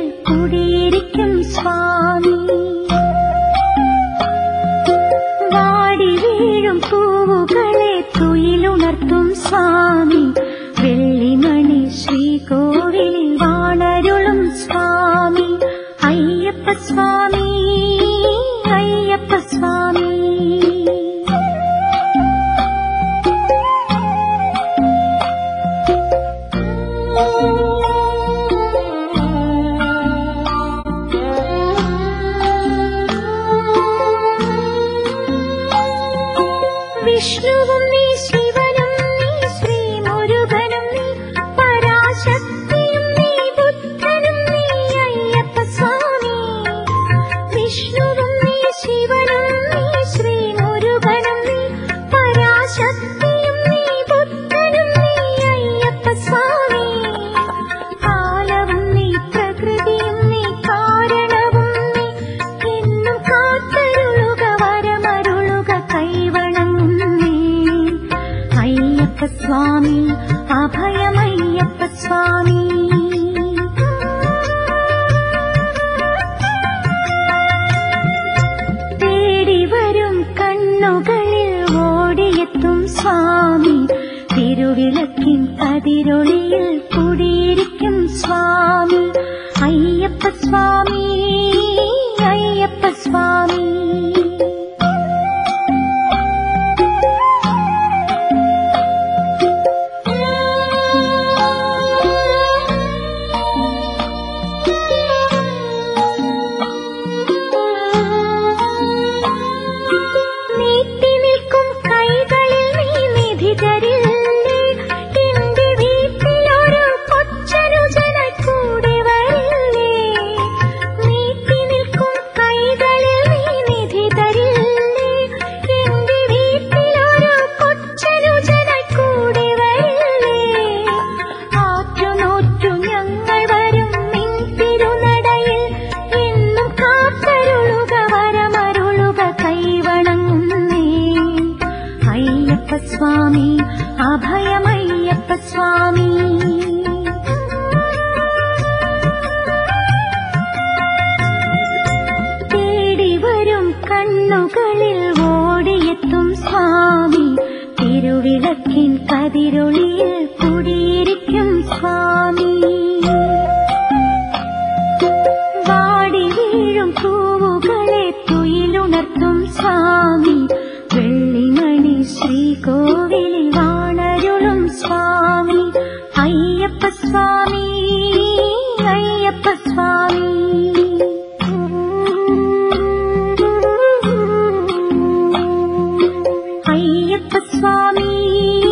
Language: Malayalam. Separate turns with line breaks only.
കുടിയിരിക്കും സ്വാമി വാടി വീഴും പൂവുകളെ തുയിലുണർത്തും സ്വാമി വെള്ളിമണി ശ്രീകോവിലിൽ വാണരുളും സ്വാമി അയ്യപ്പ സ്വാമി അയ്യപ്പ സ്വാമി വിഷ്ണുവും നീ ശിവനും നീ ശ്രീ മുരുകനും നീ പരാശക്തിയും നീ ബുദ്ധനും നീ അയ്യപ്പ സ്വാമി വിഷ്ണുവും നീ ശിവനും നീ ശ്രീ മുരുകനും നീ പരാശക്തിയും നീ ബുദ്ധനും നീ അയ്യപ്പ സ്വാമി കാലവും നീ പ്രകൃതിയും നീ കാരണവും നീ എന്നും കാത്തരുളുക വരമരുളുക കൈവണങ്ങുന്നേ അയ്യപ്പ സ്വാമി അഭയമയ്യപ്പ സ്വാമി തേടി വരും കണ്ണുകളിൽ ഓടിയെത്തും സ്വാമി തിരുവിളക്കിൻ കതിരൊളിയിൽ കുടിയിരിക്കും സ്വാമി അയ്യപ്പ സ്വാമി അയ്യപ്പ സ്വാമി നീട്ടി നിൽക്കും കൈകളിൽ നീ നിധി തരില്ലേ എന്റെ വീട്ടിലൊരു കൊച്ചനുജന കൂടെ വരില്ലേ നീട്ടി നിൽക്കും കൈകളിൽ നീ നിധി തരില്ലേ എന്റെ വീട്ടിലൊരു കൊച്ചനുജന കൂടെ വരില്ലേ ആറ്റുനോറ്റു ഞങ്ങൾ വരും നിൻ തിരുനടയിൽ എന്നും കാത്തരുളുക വരമരുളുക കൈവണങ്ങുന്നേ അയ്യപ്പ സ്വാമി അഭയമയ്യപ്പ സ്വാമി തേടി വരും കണ്ണുകളിൽ ഓടിയെത്തും സ്വാമി തിരുവിളക്കിൻ കതിരൊളിയിൽ കുടിയിരിക്കും സ്വാമി വാടി വീഴും പൂവുകളെ തുയിലുണർത്തും സ്വാമി വെള്ളിമണി ശ്രീകോവിലിൽ വാണരുളും സ്വാമി അയ്യപ്പ സ്വാമി അയ്യപ്പ സ്വാമി അയ്യപ്പ സ്വാമി